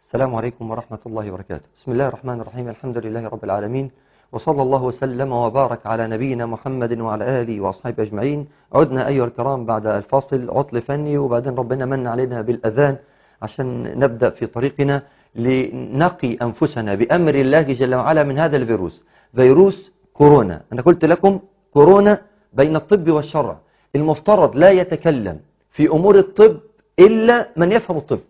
السلام عليكم ورحمة الله وبركاته بسم الله الرحمن الرحيم الحمد لله رب العالمين وصلى الله وسلم وبارك على نبينا محمد وعلى آله وأصحابه أجمعين عدنا أيها الكرام بعد الفاصل عطل فني وبعدين ربنا من علينا بالأذان عشان نبدأ في طريقنا لنقي أنفسنا بأمر الله جل وعلا من هذا الفيروس فيروس كورونا أنا قلت لكم كورونا بين الطب والشرع المفترض لا يتكلم في أمور الطب إلا من يفهم الطب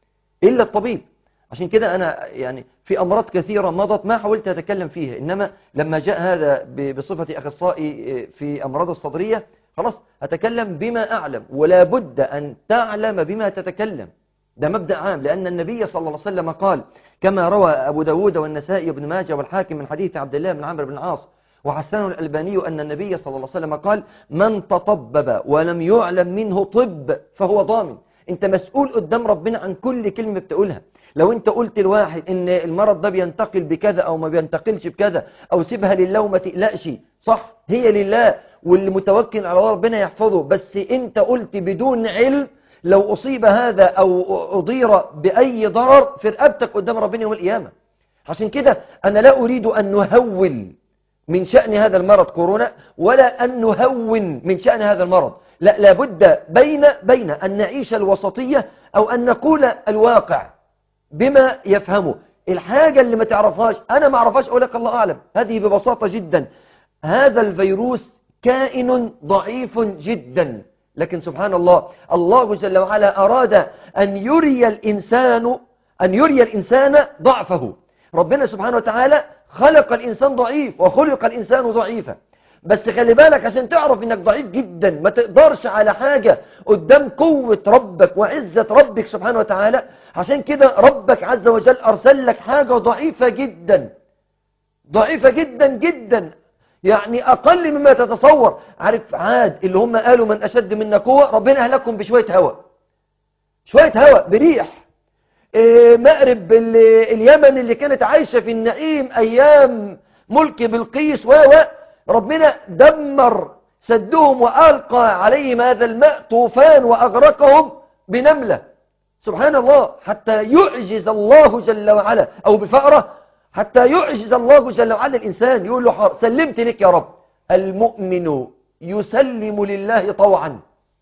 إلا الطبيب عشان كده أنا يعني في أمراض كثيرة مضت ما حاولت أتكلم فيها إنما لما جاء هذا بصفتي أخصائي في أمراض الصدرية خلاص أتكلم بما أعلم ولا بد أن تعلم بما تتكلم ده مبدأ عام لأن النبي صلى الله عليه وسلم قال كما روى أبو داود والنسائي وابن ماجه والحاكم من حديث عبد الله بن عمرو بن العاص وحسنه الألباني أن النبي صلى الله عليه وسلم قال من تطبب ولم يعلم منه طب فهو ضامن انت مسؤول قدام ربنا عن كل كلمة بتقولها لو انت قلت لواحد ان المرض ده بينتقل بكذا او ما بينتقلش بكذا او سيبها لله وما تقلقش صح هي لله واللي متوكل على الله ربنا يحفظه بس انت قلت بدون علم لو اصيب هذا او اضير باي ضرر في رقبتك قدام ربنا يوم القيامة عشان كده انا لا اريد ان نهول من شأن هذا المرض كورونا ولا أن نهون من شأن هذا المرض لا لابد بين بين أن نعيش الوسطية أو أن نقول الواقع بما يفهمه الحاجة اللي ما تعرفهاش أنا ما أعرفهاش أقول لك الله أعلم هذه ببساطة جدا هذا الفيروس كائن ضعيف جدا لكن سبحان الله الله جل وعلا أراد أن يري الإنسان أن يري الإنسان ضعفه ربنا سبحانه وتعالى خلق الإنسان ضعيف وخلق الإنسان ضعيفا بس خلي بالك عشان تعرف انك ضعيف جدا ما تقدرش على حاجة قدام قوة ربك وعزة ربك سبحانه وتعالى عشان كده ربك عز وجل أرسل لك حاجة ضعيفة جدا ضعيفة جدا جدا يعني أقل مما تتصور عارف عاد اللي هم قالوا من أشد منا قوة ربنا أهلكم بشوية هواء شوية هواء بريح مأرب اليمن اللي كانت عايشة في النعيم أيام ملك بلقيس و ربنا دمر سدهم وألقى عليهم هذا الماء طوفان وأغرقهم بنملة سبحان الله حتى يعجز الله جل وعلا أو بفأرة حتى يعجز الله جل وعلا الإنسان يقول له حار سلمت لك يا رب المؤمن يسلم لله طوعا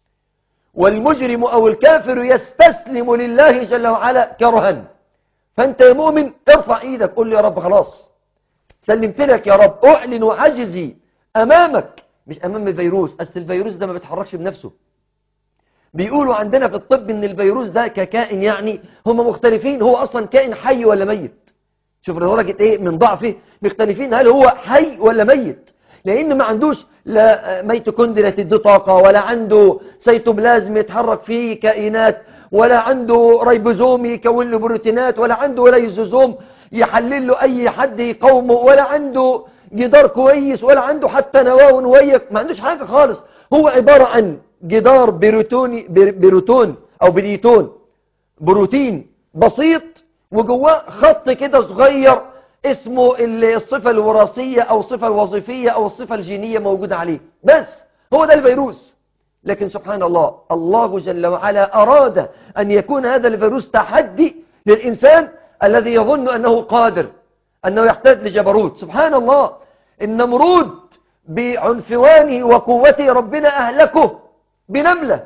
والمجرم أو الكافر يستسلم لله جل وعلا كرها فأنت يا مؤمن ارفع ايدك قول لي يا رب خلاص سلمت لك يا رب أعلن عجزي أمامك مش أمام الفيروس أصل الفيروس ده ما بيتحركش بنفسه بيقولوا عندنا في الطب ان الفيروس ده ككائن يعني هم مختلفين هو أصلا كائن حي ولا ميت شوف لدرجة ايه من ضعفه مختلفين هل هو حي ولا ميت لأن ما عندوش لا ميتوكوندريا تدي طاقة ولا عنده سيتوبلازم يتحرك فيه كائنات ولا عنده ريبوزوم يكون له بروتينات ولا عنده ليزوزوم يحلل له أي حد يقومه ولا عنده جدار كويس ولا عنده حتى نواة ونوية ما عندوش حاجة خالص هو عبارة عن جدار بروتوني بروتون أو بريتون بروتين بسيط وجواه خط كده صغير اسمه الصفة الوراثية أو الصفة الوظيفية أو الصفة الجينية موجودة عليه بس هو ده الفيروس لكن سبحان الله الله جل وعلا أراد أن يكون هذا الفيروس تحدي للإنسان الذي يظن أنه قادر أنه يحتاج لجبروت سبحان الله النمرود بعنفوانه وقوته ربنا أهلكه بنملة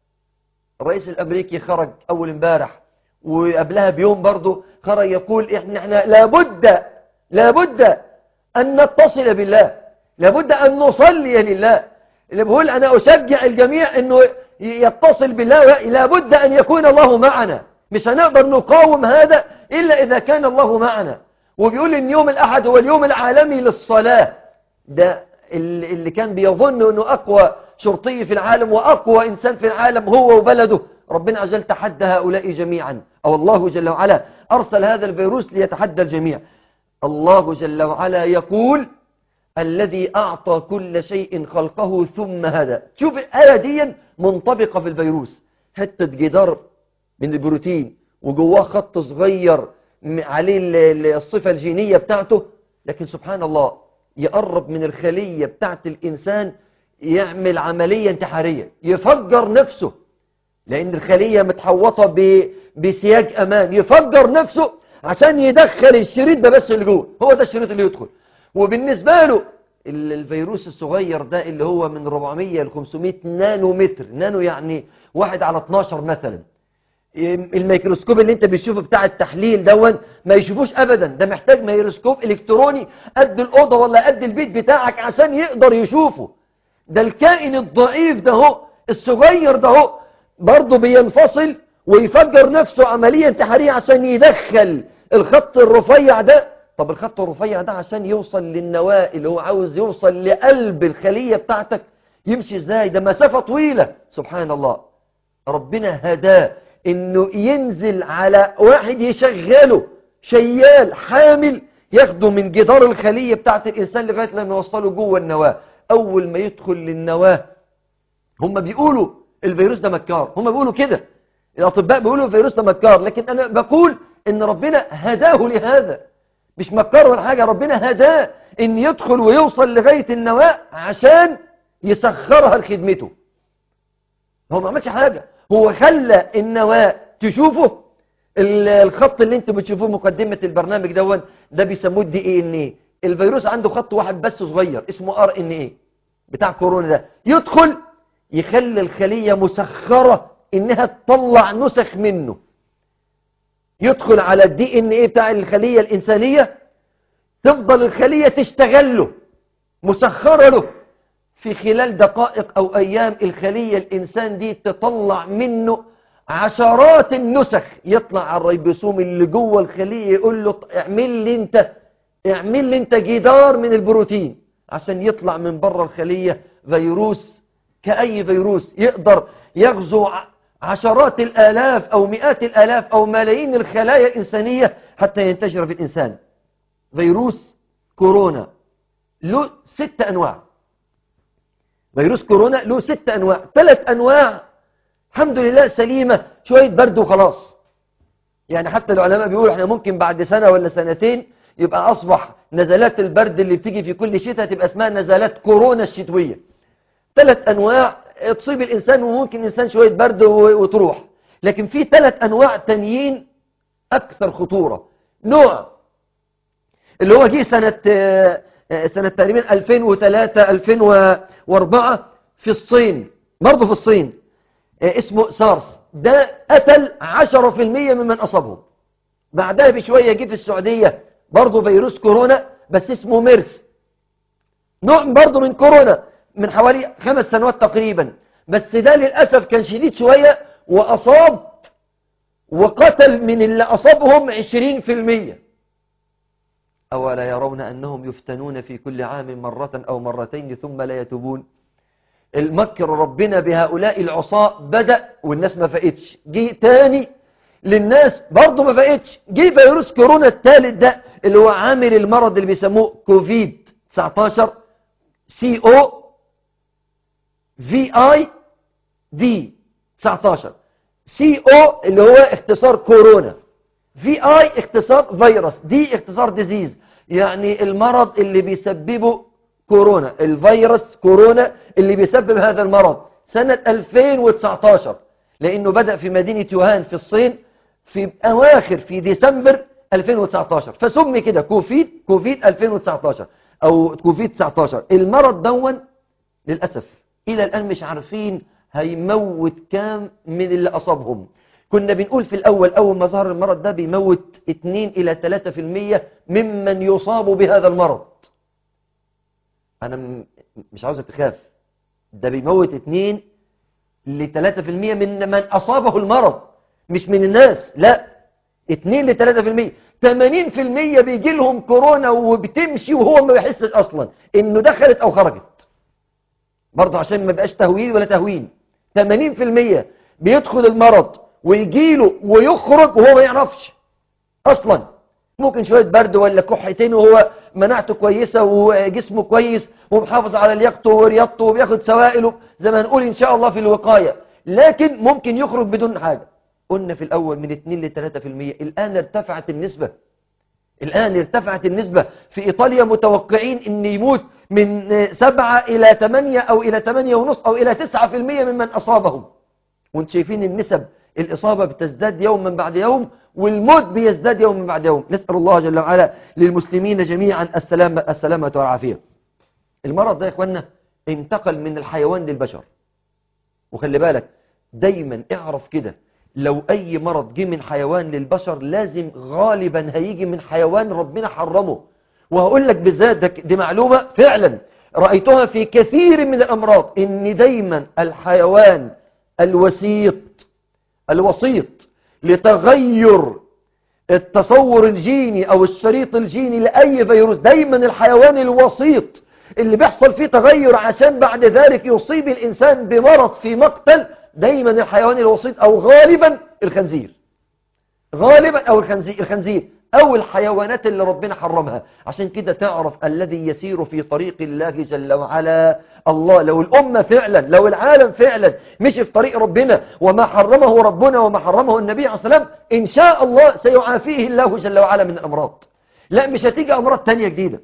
الرئيس الأمريكي خرج أول امبارح وقبلها بيوم برضه خرج يقول إحنا, إحنا لابد لابد أن نتصل بالله لابد أن نصلي لله اللي بقول أنا أشجع الجميع أنه يتصل بالله لابد أن يكون الله معنا مش هنقدر نقاوم هذا إلا إذا كان الله معنا وبيقول إن يوم الأحد هو اليوم العالمي للصلاة ده اللي كان بيظن أنه أقوى شرطي في العالم وأقوى إنسان في العالم هو وبلده ربنا عجل تحدى هؤلاء جميعا أو الله جل وعلا أرسل هذا الفيروس ليتحدى الجميع الله جل وعلا يقول الذي أعطى كل شيء خلقه ثم هدى شوف الآية دي منطبقة في الفيروس حتة جدار من البروتين وجواه خط صغير عليه الصفة الجينية بتاعته لكن سبحان الله يقرب من الخلية بتاعت الإنسان يعمل عملية انتحارية يفجر نفسه لأن الخلية متحوطة بسياج امان يفجر نفسه عشان يدخل الشريط ده بس اللي جوه هو ده الشريط اللي يدخل وبالنسبة له الفيروس الصغير ده اللي هو من 400 ل 500 نانو متر نانو يعني واحد على 12 مثلا الميكروسكوب اللي انت بتشوفه بتاع التحليل دون ما يشوفوش ابدا ده محتاج ميكروسكوب الكتروني قد الاوضه ولا قد البيت بتاعك عشان يقدر يشوفه ده الكائن الضعيف ده هو الصغير ده هو برضه بينفصل ويفجر نفسه عملية انتحارية عشان يدخل الخط الرفيع ده طب الخط الرفيع ده عشان يوصل للنواة اللي هو عاوز يوصل لقلب الخلية بتاعتك يمشي ازاي ده مسافة طويلة سبحان الله ربنا هداه انه ينزل على واحد يشغله شيال حامل ياخده من جدار الخلية بتاعت الإنسان لغاية لما يوصله جوه النواة أول ما يدخل للنواة هم بيقولوا الفيروس ده مكار هم بيقولوا كده الأطباء بيقولوا الفيروس ده مكار لكن أنا بقول إن ربنا هداه لهذا مش مكار ولا حاجة ربنا هداه إن يدخل ويوصل لغاية النواة عشان يسخرها لخدمته هو ما عملش حاجة هو خلى النواة تشوفه الخط اللي انتم بتشوفوه مقدمة البرنامج دون ده بيسموه الدي اي ان ايه الفيروس عنده خط واحد بس صغير اسمه ار ان ايه بتاع كورونا ده يدخل يخلي الخلية مسخرة انها تطلع نسخ منه يدخل على الدي ان ايه بتاع الخلية الانسانية تفضل الخلية تشتغل له مسخرة له في خلال دقائق او ايام الخلية الانسان دي تطلع منه عشرات النسخ يطلع على الريبوسوم اللي جوه الخلية يقول له اعمل لي انت اعمل لي انت جدار من البروتين عشان يطلع من بره الخلية فيروس كأي فيروس يقدر يغزو عشرات الآلاف أو مئات الآلاف أو ملايين الخلايا الإنسانية حتى ينتشر في الإنسان فيروس كورونا له ست أنواع فيروس كورونا له ست أنواع ثلاث أنواع الحمد لله سليمة شوية برد وخلاص يعني حتى العلماء بيقولوا احنا ممكن بعد سنة ولا سنتين يبقى أصبح نزلات البرد اللي بتيجي في كل شتاء تبقى اسمها نزلات كورونا الشتوية ثلاث أنواع تصيب الإنسان وممكن الإنسان شوية برد وتروح لكن في ثلاث أنواع تانيين أكثر خطورة نوع اللي هو جه سنة سنة تقريبا 2003 2004 في الصين برضه في الصين اسمه سارس ده قتل 10% ممن أصابهم بعدها بشوية جه في السعودية برضه فيروس كورونا بس اسمه ميرس نوع برضه من كورونا من حوالي خمس سنوات تقريبا بس ده للأسف كان شديد شوية وأصاب وقتل من اللي أصابهم عشرين في المية أولا يرون أنهم يفتنون في كل عام مرة أو مرتين ثم لا يتوبون المكر ربنا بهؤلاء العصاء بدأ والناس ما فقتش جه تاني للناس برضه ما فقتش جه فيروس كورونا الثالث ده اللي هو عامل المرض اللي بيسموه كوفيد 19 سي او في اي دي 19 سي او اللي هو اختصار كورونا في اي اختصار فيروس دي اختصار ديزيز يعني المرض اللي بيسببه كورونا الفيروس كورونا اللي بيسبب هذا المرض سنة 2019 لأنه بدأ في مدينة يوهان في الصين في أواخر في ديسمبر 2019 فسمي كده كوفيد كوفيد 2019 أو كوفيد 19 المرض دون للأسف إلى الآن مش عارفين هيموت كام من اللي أصابهم كنا بنقول في الأول أول ما ظهر المرض ده بيموت 2 إلى 3% ممن يصاب بهذا المرض أنا مش عاوزك تخاف ده بيموت 2 ل 3% من من أصابه المرض مش من الناس لا 2 ل 3% 80% بيجي لهم كورونا وبتمشي وهو ما بيحسش أصلا إنه دخلت أو خرجت برضه عشان ما بقاش تهويل ولا تهوين 80% بيدخل المرض ويجيله ويخرج وهو ما يعرفش أصلا ممكن شوية برد ولا كحتين وهو مناعته كويسة وجسمه كويس ومحافظ على لياقته ورياضته وبياخد سوائله زي ما هنقول إن شاء الله في الوقاية لكن ممكن يخرج بدون حاجة قلنا في الأول من 2 ل 3% الآن ارتفعت النسبة الآن ارتفعت النسبة في إيطاليا متوقعين أن يموت من 7 إلى 8 أو إلى 8 ونص أو إلى 9% ممن أصابهم وانت شايفين النسب الإصابة بتزداد يوما بعد يوم والموت بيزداد يوما بعد يوم نسأل الله جل وعلا للمسلمين جميعا السلامة, السلامة والعافية المرض ده يا إخوانا انتقل من الحيوان للبشر وخلي بالك دايما اعرف كده لو أي مرض جه من حيوان للبشر لازم غالبا هيجي من حيوان ربنا حرمه وهقول لك بالذات دي معلومة فعلا رأيتها في كثير من الأمراض إن دايما الحيوان الوسيط الوسيط لتغير التصور الجيني أو الشريط الجيني لأي فيروس دايما الحيوان الوسيط اللي بيحصل فيه تغير عشان بعد ذلك يصيب الإنسان بمرض في مقتل دايما الحيوان الوسيط أو غالبا الخنزير غالبا أو الخنزير, الخنزير أو الحيوانات اللي ربنا حرمها عشان كده تعرف الذي يسير في طريق الله جل وعلا الله لو الأمة فعلا لو العالم فعلا مشي في طريق ربنا وما حرمه ربنا وما حرمه النبي عليه الصلاة والسلام إن شاء الله سيعافيه الله جل وعلا من الأمراض لا مش هتيجي أمراض تانية جديدة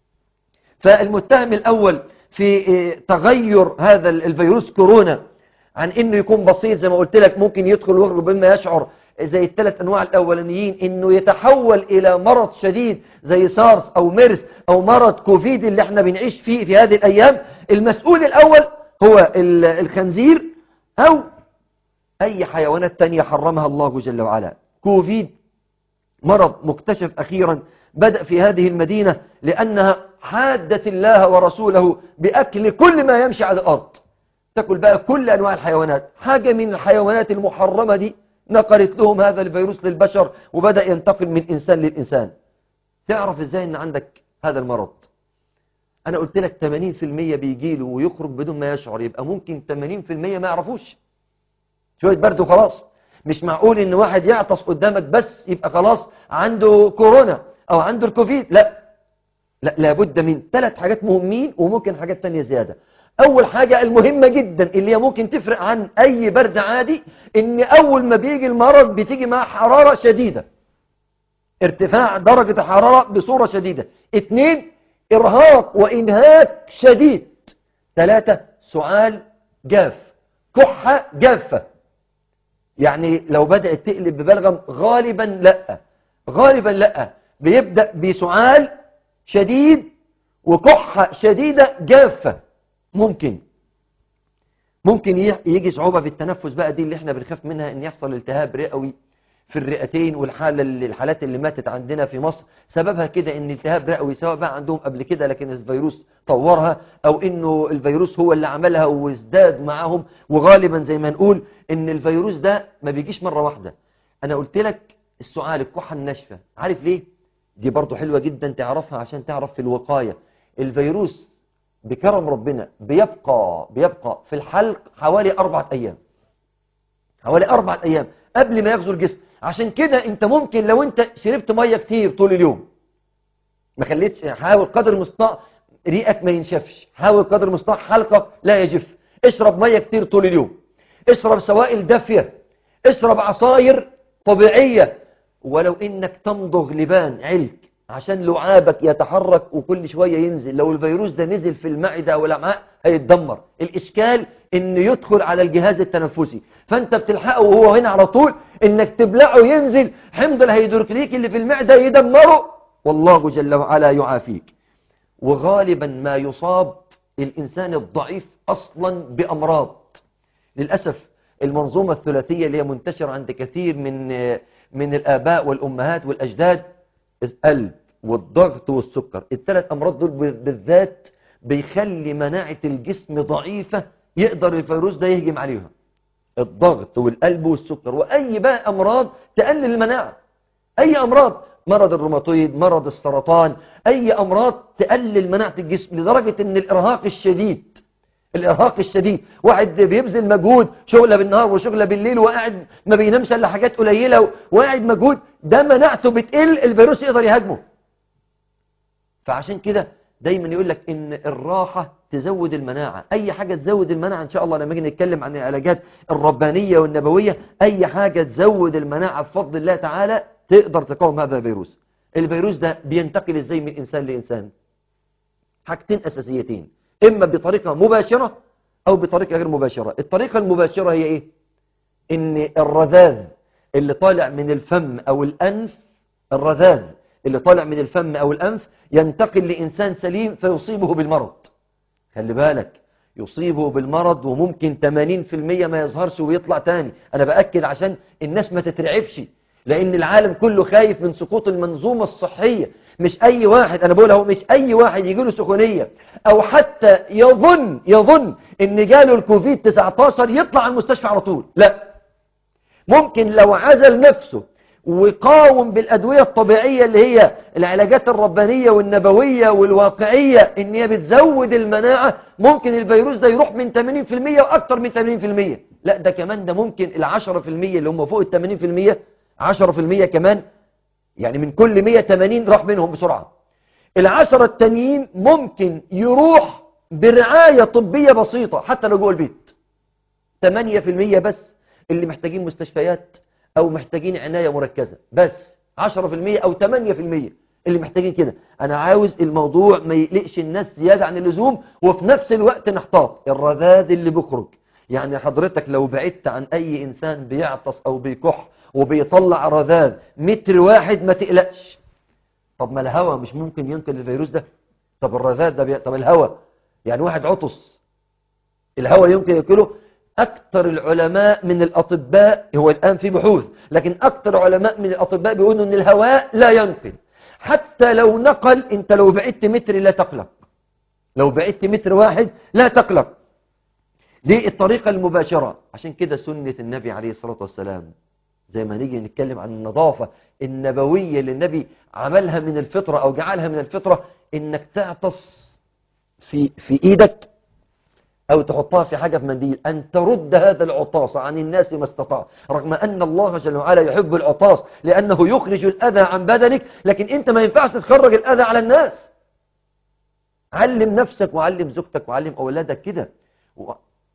فالمتهم الأول في تغير هذا الفيروس كورونا عن انه يكون بسيط زي ما قلت لك ممكن يدخل ويخرج بما يشعر زي الثلاث انواع الاولانيين انه يتحول الى مرض شديد زي سارس او ميرس او مرض كوفيد اللي احنا بنعيش فيه في هذه الايام المسؤول الاول هو الخنزير او اي حيوانات تانية حرمها الله جل وعلا كوفيد مرض مكتشف اخيرا بدأ في هذه المدينة لانها حادت الله ورسوله باكل كل ما يمشي على الارض تاكل بقى كل أنواع الحيوانات حاجة من الحيوانات المحرمة دي نقلت لهم هذا الفيروس للبشر وبدأ ينتقل من إنسان للإنسان تعرف إزاي أن عندك هذا المرض أنا قلت لك 80% بيجي له ويخرج بدون ما يشعر يبقى ممكن 80% ما يعرفوش شوية برد وخلاص مش معقول ان واحد يعطس قدامك بس يبقى خلاص عنده كورونا او عنده الكوفيد لا لا لابد من ثلاث حاجات مهمين وممكن حاجات تانية زيادة أول حاجة المهمة جدا اللي هي ممكن تفرق عن أي برد عادي إن أول ما بيجي المرض بتيجي مع حرارة شديدة ارتفاع درجة الحرارة بصورة شديدة اثنين إرهاق وإنهاك شديد ثلاثة سعال جاف كحة جافة يعني لو بدأت تقلب ببلغم غالبا لا غالبا لا بيبدأ بسعال شديد وكحة شديدة جافة ممكن ممكن يجي صعوبة في التنفس بقى دي اللي احنا بنخاف منها ان يحصل التهاب رئوي في الرئتين والحالة اللي الحالات اللي ماتت عندنا في مصر سببها كده ان التهاب رئوي سواء بقى عندهم قبل كده لكن الفيروس طورها او انه الفيروس هو اللي عملها وازداد معاهم وغالبا زي ما نقول ان الفيروس ده ما بيجيش مرة واحدة انا قلت لك السؤال الكحة الناشفة عارف ليه دي برضو حلوة جدا تعرفها عشان تعرف في الوقاية الفيروس بكرم ربنا بيبقى بيبقى في الحلق حوالي أربعة أيام حوالي أربعة أيام قبل ما يغزو الجسم عشان كده أنت ممكن لو أنت شربت مية كتير طول اليوم ما خليتش حاول قدر المستطاع ريقك ما ينشفش حاول قدر المستطاع حلقك لا يجف اشرب مية كتير طول اليوم اشرب سوائل دافية اشرب عصاير طبيعية ولو انك تمضغ لبان علك عشان لعابك يتحرك وكل شوية ينزل لو الفيروس ده نزل في المعدة أو الأمعاء هيتدمر الإشكال إنه يدخل على الجهاز التنفسي فأنت بتلحقه وهو هنا على طول إنك تبلعه ينزل حمض الهيدروكليك اللي في المعدة يدمره والله جل وعلا يعافيك وغالبا ما يصاب الإنسان الضعيف أصلا بأمراض للأسف المنظومة الثلاثية اللي هي منتشرة عند كثير من من الآباء والأمهات والأجداد القلب والضغط والسكر الثلاث أمراض دول بالذات بيخلي مناعة الجسم ضعيفة يقدر الفيروس ده يهجم عليها الضغط والقلب والسكر وأي بقى أمراض تقلل المناعة أي أمراض مرض الروماتويد مرض السرطان أي أمراض تقلل مناعة الجسم لدرجة أن الإرهاق الشديد الإرهاق الشديد واحد بيبذل مجهود شغلة بالنهار وشغلة بالليل وقاعد ما بينامش الا حاجات قليلة وقاعد مجهود ده مناعته بتقل الفيروس يقدر يهاجمه فعشان كده دايما يقول لك ان الراحة تزود المناعة اي حاجة تزود المناعة ان شاء الله لما نيجي نتكلم عن العلاجات الربانية والنبوية اي حاجة تزود المناعة بفضل الله تعالى تقدر تقاوم هذا الفيروس الفيروس ده بينتقل ازاي من انسان لانسان حاجتين اساسيتين إما بطريقة مباشرة أو بطريقة غير مباشرة الطريقة المباشرة هي إيه؟ ان الرذاذ اللي طالع من الفم او الانف الرذاذ اللي طالع من الفم او الانف ينتقل لانسان سليم فيصيبه بالمرض خلي بالك يصيبه بالمرض وممكن 80% ما يظهرش ويطلع تاني انا باكد عشان الناس ما تترعبش لان العالم كله خايف من سقوط المنظومه الصحيه مش اي واحد انا بقول اهو مش اي واحد يجي له سخونيه او حتى يظن يظن ان جاله الكوفيد 19 يطلع المستشفى على طول لا ممكن لو عزل نفسه وقاوم بالأدوية الطبيعية اللي هي العلاجات الربانية والنبوية والواقعية ان هي بتزود المناعة ممكن الفيروس ده يروح من 80% وأكتر من 80% لا ده كمان ده ممكن العشرة في المية اللي هم فوق التمانين في المية عشرة في المية كمان يعني من كل مية تمانين راح منهم بسرعة العشرة التانيين ممكن يروح برعاية طبية بسيطة حتى لو جوه البيت تمانية في المية بس اللي محتاجين مستشفيات أو محتاجين عناية مركزة بس 10% أو 8% اللي محتاجين كده أنا عاوز الموضوع ما يقلقش الناس زيادة عن اللزوم وفي نفس الوقت نحتاط الرذاذ اللي بيخرج يعني حضرتك لو بعدت عن أي إنسان بيعطس أو بيكح وبيطلع رذاذ متر واحد ما تقلقش طب ما الهواء مش ممكن ينقل الفيروس ده طب الرذاذ ده بي... طب الهواء يعني واحد عطس الهواء يمكن ينقله أكثر العلماء من الأطباء هو الآن في بحوث لكن أكثر علماء من الأطباء بيقولوا أن الهواء لا ينقل حتى لو نقل أنت لو بعدت متر لا تقلق لو بعدت متر واحد لا تقلق دي الطريقة المباشرة عشان كده سنة النبي عليه الصلاة والسلام زي ما نيجي نتكلم عن النظافة النبوية اللي النبي عملها من الفطرة أو جعلها من الفطرة إنك تعطس في, في إيدك أو تحطها في حاجة في منديل أن ترد هذا العطاس عن الناس ما استطاع رغم أن الله جل وعلا يحب العطاس لأنه يخرج الأذى عن بدنك لكن أنت ما ينفعش تخرج الأذى على الناس علم نفسك وعلم زوجتك وعلم أولادك كده و...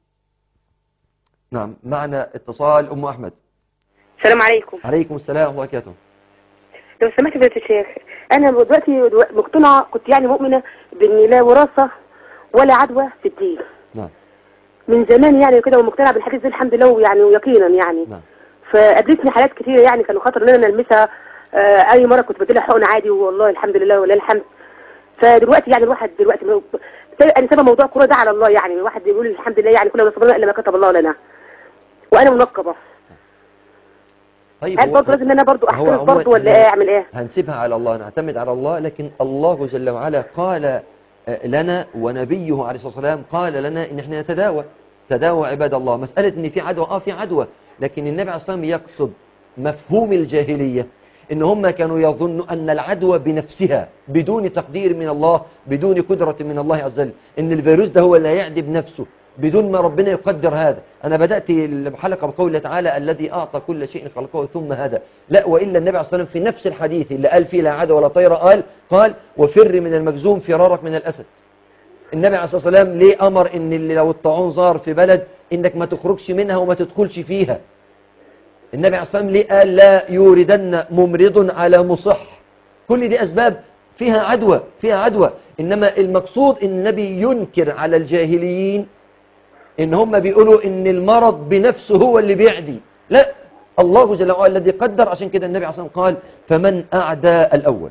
نعم معنا اتصال أم أحمد السلام عليكم عليكم السلام ورحمة الله وبركاته لو سمحت يا الشيخ انا دلوقتي مقتنعه كنت يعني مؤمنه بان لا وراثه ولا عدوى في الدين نعم من زمان يعني كده ومقتنعه بالحديث ده الحمد لله يعني ويقينا يعني نعم فقابلتني حالات كتيره يعني كانوا خاطر ان انا نلمسها آه اي مره كنت بديلها حقن عادي والله الحمد لله ولله الحمد فدلوقتي يعني الواحد دلوقتي مو- انا سبب موضوع الكوره ده على الله يعني الواحد يقول الحمد لله يعني كنا صبرنا الا ما كتب الله لنا وانا منقبه طيب هل هو- برضه لازم ان انا برضه هو احتفظ عموما برضه ولا إحنا ايه اعمل ايه هنسيبها على الله نعتمد على الله لكن الله جل وعلا قال آه، لنا ونبيه عليه الصلاة والسلام قال لنا ان احنا نتداوى تداوى عباد الله مسألة ان في عدوى اه في عدوى لكن النبي عليه الصلاة والسلام يقصد مفهوم الجاهلية ان هم كانوا يظنوا ان العدوى بنفسها بدون تقدير من الله بدون قدرة من الله عز وجل ان الفيروس ده هو اللي هيعدي بنفسه بدون ما ربنا يقدر هذا أنا بدأت الحلقة بقول الله تعالى الذي أعطى كل شيء خلقه ثم هدى لا وإلا النبي عليه الصلاة والسلام في نفس الحديث اللي قال فيه لا عدوى ولا طير قال قال وفر من المجزوم فرارك من الأسد النبي عليه الصلاة والسلام ليه أمر إن اللي لو الطاعون ظهر في بلد إنك ما تخرجش منها وما تدخلش فيها النبي عليه الصلاة والسلام ليه قال لا يوردن ممرض على مصح كل دي أسباب فيها عدوى فيها عدوى إنما المقصود إن النبي ينكر على الجاهليين إن هم بيقولوا إن المرض بنفسه هو اللي بيعدي لا الله جل وعلا الذي قدر عشان كده النبي عليه الصلاة والسلام قال فمن أعدى الأول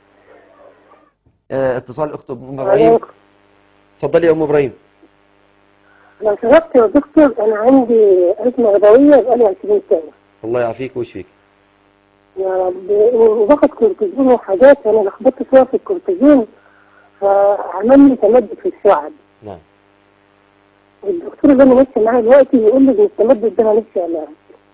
آه، اتصال أخت أم إبراهيم اتفضلي يا أم إبراهيم لو سمحت يا دكتور انا عندي ازمه غذائيه بقالي 20 سنه الله يعافيك ويشفيك يا رب وباخد كورتيزون وحاجات انا لخبطت شويه في الكورتيزون فعمل لي تمدد في الشعب نعم الدكتور اللي انا ماشي معاه دلوقتي بيقول لي ان التمدد ده ماليش علاج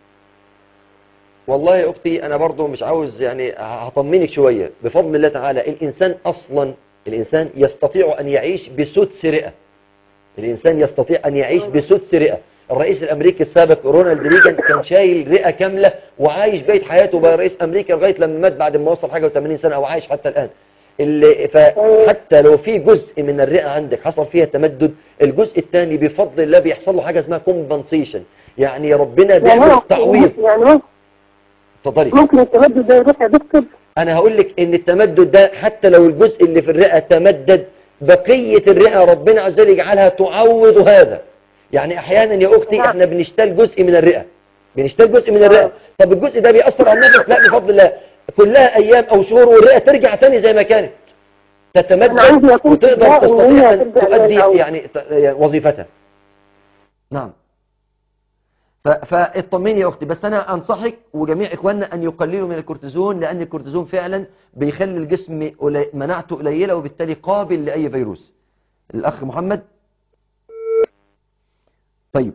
والله يا أختي أنا برضو مش عاوز يعني هطمنك شوية بفضل الله تعالى الإنسان أصلا الإنسان يستطيع أن يعيش بسدس رئة الإنسان يستطيع أن يعيش بسدس رئة الرئيس الأمريكي السابق رونالد ريجان كان شايل رئة كاملة وعايش بقية حياته بقى رئيس أمريكا لغاية لما مات بعد ما وصل حاجة و80 سنة أو عايش حتى الآن اللي فحتى لو في جزء من الرئة عندك حصل فيها تمدد الجزء الثاني بفضل الله بيحصل له حاجة اسمها كومبنسيشن يعني ربنا يعني بيعمل هو- تعويض يعني ممكن- اتفضلي ممكن التمدد ده يروح يا دكتور انا هقول لك ان التمدد ده حتى لو الجزء اللي في الرئة تمدد بقية الرئة ربنا عز وجل يجعلها تعوض هذا يعني احيانا يا اختي نعم. احنا بنشتل جزء من الرئة بنشتري جزء من الرئة طب الجزء ده بيأثر على النفس لا بفضل الله كلها أيام أو شهور والرئة ترجع تاني زي ما كانت أنا تتمدد عندي يكون وتقدر استدعاء إن تستطيع هي أن ترجع زي تؤدي الأول. يعني ت- يعني وظيفتها نعم ف- فاطمني يا أختي بس أنا أنصحك وجميع إخواننا أن يقللوا من الكورتيزون لأن الكورتيزون فعلا بيخلي الجسم قلي- مناعته قليلة وبالتالي قابل لأي فيروس الأخ محمد طيب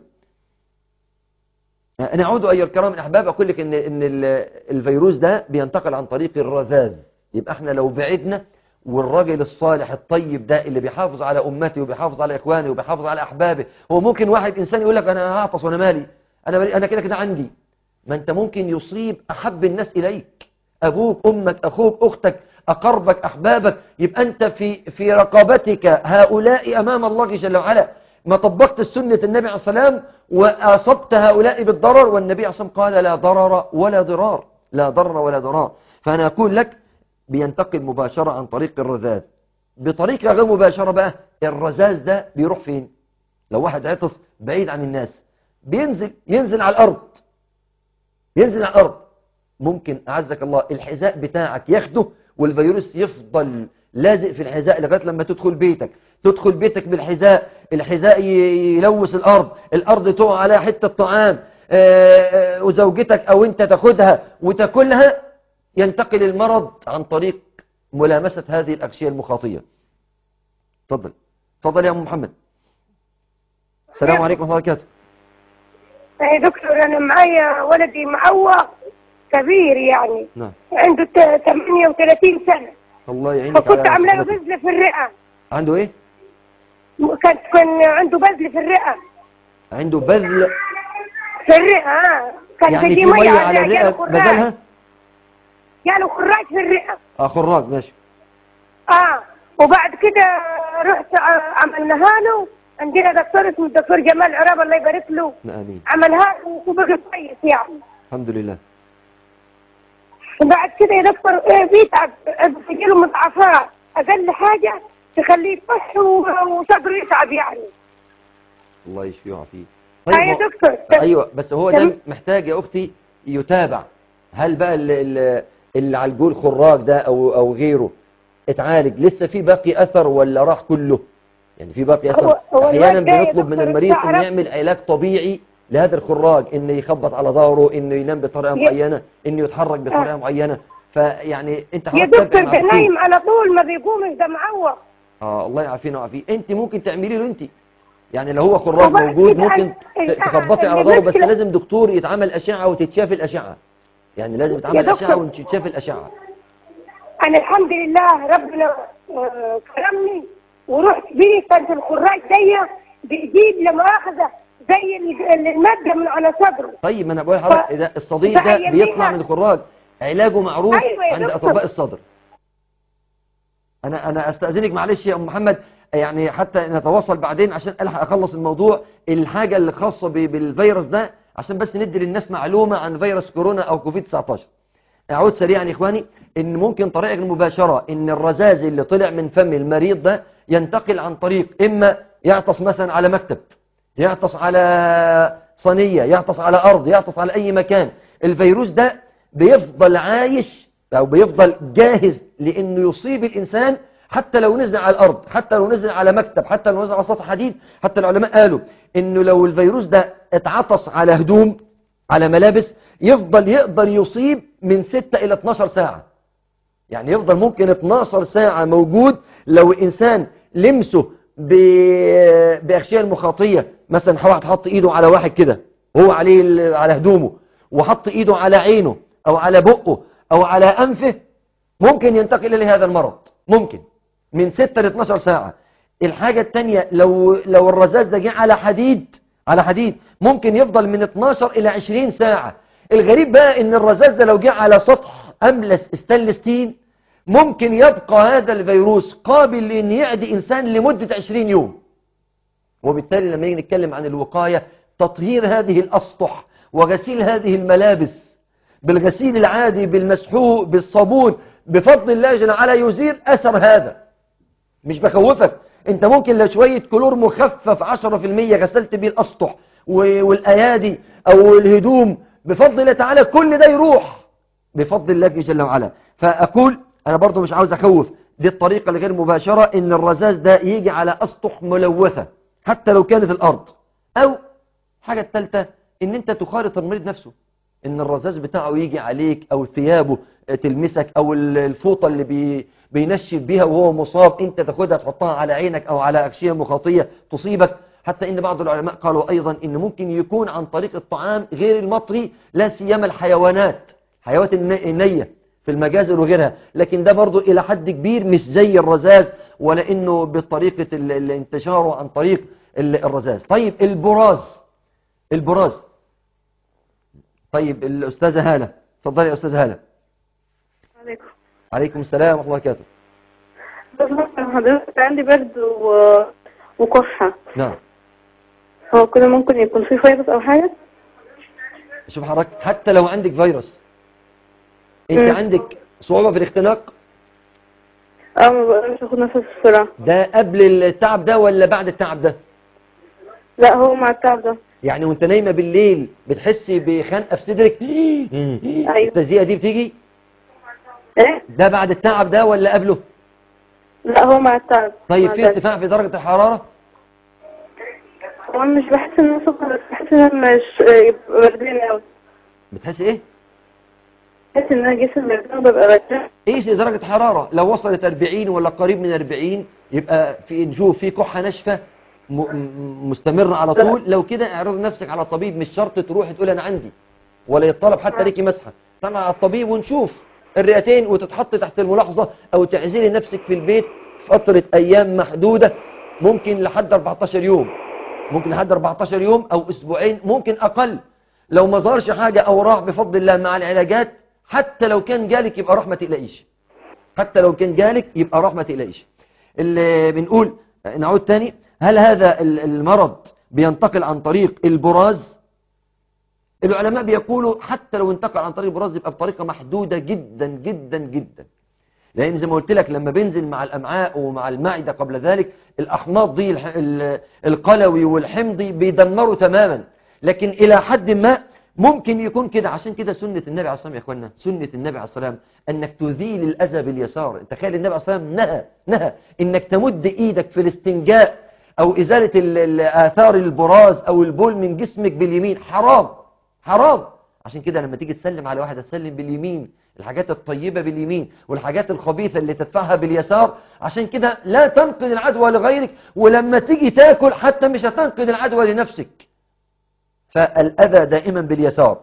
نعود أيها الكرام الأحباب أقول لك إن, إن ال- الفيروس ده بينتقل عن طريق الرذاذ يبقى احنا لو بعدنا والراجل الصالح الطيب ده اللي بيحافظ على أمتي وبيحافظ على إخواني وبيحافظ على أحبابي هو ممكن واحد إنسان يقول لك أنا هعطس وأنا مالي أنا مالي أنا كده كده عندي ما أنت ممكن يصيب أحب الناس إليك أبوك أمك أخوك أختك أقربك أحبابك يبقى أنت في في رقابتك هؤلاء أمام الله جل وعلا ما طبقت سنة النبي عليه السلام وأصبت هؤلاء بالضرر والنبي عليه السلام قال لا ضرر ولا ضرار لا ضرر ولا ضرار فأنا أقول لك بينتقل مباشرة عن طريق الرذاذ بطريقة غير مباشرة بقى الرذاذ ده بيروح فين لو واحد عطس بعيد عن الناس بينزل ينزل على الأرض ينزل على الأرض ممكن أعزك الله الحذاء بتاعك ياخده والفيروس يفضل لازق في الحذاء لغاية لما تدخل بيتك تدخل بيتك بالحذاء الحذاء ي- يلوث الأرض الأرض تقع عليها حتة طعام آه، آه، وزوجتك أو أنت تاخدها وتاكلها ينتقل المرض عن طريق ملامسة هذه الأغشية المخاطية تفضل تفضل يا أم محمد السلام عليكم ورحمة الله وبركاته يا دكتور انا معايا ولدي معوق كبير يعني نعم عنده ت- 38 سنه الله يعينك فكنت على عامله له صحتك. بذله في الرئه عنده ايه كان كان عنده بذل في الرئه عنده بذل في الرئه آه. كان يعني بيجي في ميه على عليها، الرئه جاله خراج بدلها جاله خراج في الرئه اه خراج ماشي اه وبعد كده رحت ع- عملناها له عندنا دكتور اسمه الدكتور جمال عراب الله يبارك له امين عملها له وبقى كويس يعني الحمد لله وبعد كده يا دكتور إيه بيتعب بيجيله مضاعفات اقل حاجه تخليه يصح و- وصدره يتعب يعني الله يشفيه ويعافيه آه يا هو- دكتور ايوه بس هو ده تم- محتاج يا اختي يتابع هل بقى اللي, اللي, اللي على الجول خراج ده او او غيره اتعالج لسه في باقي اثر ولا راح كله يعني في باقي اثر هو- هو احيانا الواد ده يا بنطلب من دكتور المريض انه تعرف- يعمل علاج طبيعي لهذا الخراج انه يخبط على ظهره انه ينام بطريقه يا- معينه انه يتحرك بطريقه آه. معينه فيعني انت يا حضرتك دكتور تابع مع ده الطبيب. نايم على طول ما بيقومش ده معوق اه الله يعافينا ويعافيه انت ممكن تعملي له انت يعني لو هو خراج وبعد موجود كده ممكن ال- ت- تخبطي على اللي ظهره بس مشكلة- لازم دكتور يتعمل اشعه وتتشاف الاشعه يعني لازم يتعمل دكتور. اشعه وتتشاف الاشعه انا الحمد لله ربنا آه، كرمني ورحت بيه كانت الخراج دي بيجيب لمؤاخذه زي ال- الماده من على صدره طيب ما انا بقول لحضرتك ف- اذا الصديد ده فهي بيطلع فيها- من الخراج علاجه معروف أيوة يا عند دكتور. اطباء الصدر انا انا استاذنك معلش يا ام محمد يعني حتى نتواصل بعدين عشان الحق اخلص الموضوع الحاجه اللي خاصه ب- بالفيروس ده عشان بس ندي للناس معلومه عن فيروس كورونا او كوفيد 19 اعود سريعا يا اخواني ان ممكن طريقه المباشره ان الرذاذ اللي طلع من فم المريض ده ينتقل عن طريق اما يعطس مثلا على مكتب يعطس على صينيه يعطس على ارض يعطس على اي مكان الفيروس ده بيفضل عايش او بيفضل جاهز لانه يصيب الانسان حتى لو نزل على الارض حتى لو نزل على مكتب حتى لو نزل على سطح حديد حتى العلماء قالوا انه لو الفيروس ده اتعطس على هدوم على ملابس يفضل يقدر يصيب من 6 إلى 12 ساعة يعني يفضل ممكن 12 ساعة موجود لو إنسان لمسه ب- بأغشية المخاطية مثلا واحد حط إيده على واحد كده وهو عليه ال- على هدومه وحط إيده على عينه أو على بقه أو على أنفه ممكن ينتقل إليه هذا المرض ممكن من 6 ل 12 ساعة الحاجة التانية لو لو الرذاذ ده جه على حديد على حديد ممكن يفضل من 12 إلى 20 ساعة الغريب بقى ان الرذاذ ده لو جه على سطح أملس ستانلس ستيل ممكن يبقى هذا الفيروس قابل لأن يعدي إنسان لمدة 20 يوم وبالتالي لما نيجي نتكلم عن الوقاية تطهير هذه الأسطح وغسيل هذه الملابس بالغسيل العادي بالمسحوق بالصابون بفضل الله جل وعلا يزيل أثر هذا مش بخوفك انت ممكن لو شوية كلور مخفف 10% غسلت بيه الأسطح و- والأيادي أو الهدوم بفضل الله تعالى كل ده يروح بفضل الله جل وعلا فأقول أنا برضو مش عاوز أخوف دي الطريقة الغير مباشرة إن الرذاذ ده يجي على أسطح ملوثة حتى لو كانت الأرض أو حاجة الثالثة إن أنت تخالط المريض نفسه إن الرذاذ بتاعه يجي عليك أو ثيابه تلمسك أو الفوطة اللي بي بينشف بيها وهو مصاب أنت تاخدها تحطها على عينك أو على أغشية مخاطية تصيبك حتى إن بعض العلماء قالوا أيضا إن ممكن يكون عن طريق الطعام غير المطري لا سيما الحيوانات حيوانات النية في المجازر وغيرها لكن ده برضو إلى حد كبير مش زي الرذاذ ولا إنه بطريقة الانتشار عن طريق الرذاذ طيب البراز البراز طيب الأستاذة هالة تفضلي يا أستاذة هالة عليكم عليكم السلام ورحمة الله وبركاته بس مثلا حضرتك عندي برد و... وكحة نعم هو كده ممكن يكون في فيروس أو حاجة؟ شوف حضرتك حتى لو عندك فيروس انت مم. عندك صعوبة في الاختناق اه ما بقدرش اخد نفس بسرعة ده قبل التعب ده ولا بعد التعب ده لا هو مع التعب ده يعني وانت نايمة بالليل بتحسي بخنقة في صدرك أيوة. التزيئة دي بتيجي ايه؟ ده بعد التعب ده ولا قبله لا هو مع التعب طيب مع في ذلك. ارتفاع في درجة الحرارة هو أنا مش بحس ان انا سخنة بس بحس ان انا مش يبقى بردان اوي بتحسي ايه بحس ان انا جسمي بردان ببقى بردان ايش درجة حرارة لو وصلت 40 ولا قريب من 40 يبقى في نشوف في كحة ناشفة م- م- مستمرة على طول لو كده اعرض نفسك على الطبيب مش شرط تروح تقول انا عندي ولا يطلب حتى ليكي مسحة طلع على الطبيب ونشوف الرئتين وتتحط تحت الملاحظة او تعزلي نفسك في البيت فترة ايام محدودة ممكن لحد 14 يوم ممكن لحد 14 يوم او اسبوعين ممكن اقل لو ما ظهرش حاجة او راح بفضل الله مع العلاجات حتى لو كان جالك يبقى راح ما تقلقيش حتى لو كان جالك يبقى راح ما تقلقيش اللي بنقول نعود تاني هل هذا ال- المرض بينتقل عن طريق البراز العلماء بيقولوا حتى لو انتقل عن طريق البراز يبقى بطريقة محدودة جدا جدا جدا لأن زي ما قلت لك لما بينزل مع الأمعاء ومع المعدة قبل ذلك الأحماض دي الح- ال- القلوي والحمضي بيدمروا تماما لكن إلى حد ما ممكن يكون كده عشان كده سنة النبي عليه الصلاة والسلام يا إخوانا سنة النبي عليه الصلاة والسلام أنك تذيل الأذى باليسار تخيل النبي عليه الصلاة والسلام نهى نهى أنك تمد إيدك في الاستنجاء أو إزالة ال- ال- آثار البراز أو البول من جسمك باليمين حرام حرام عشان كده لما تيجي تسلم على واحد تسلم باليمين الحاجات الطيبة باليمين والحاجات الخبيثة اللي تدفعها باليسار عشان كده لا تنقل العدوى لغيرك ولما تيجي تاكل حتى مش هتنقل العدوى لنفسك فالأذى دائما باليسار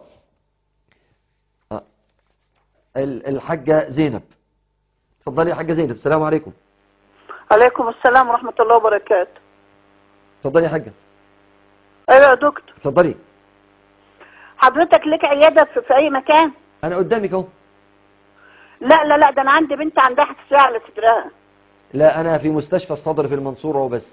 آه. ال- الحاجة زينب تفضلي يا حاجة زينب السلام عليكم عليكم السلام ورحمة الله وبركاته تفضلي يا حاجة ايوه يا دكتور تفضلي حضرتك لك عيادة في, في اي مكان أنا قدامك أهو لا لا لا ده انا عندي بنت عندها حساسية على صدرها لا أنا في مستشفى الصدر في المنصورة وبس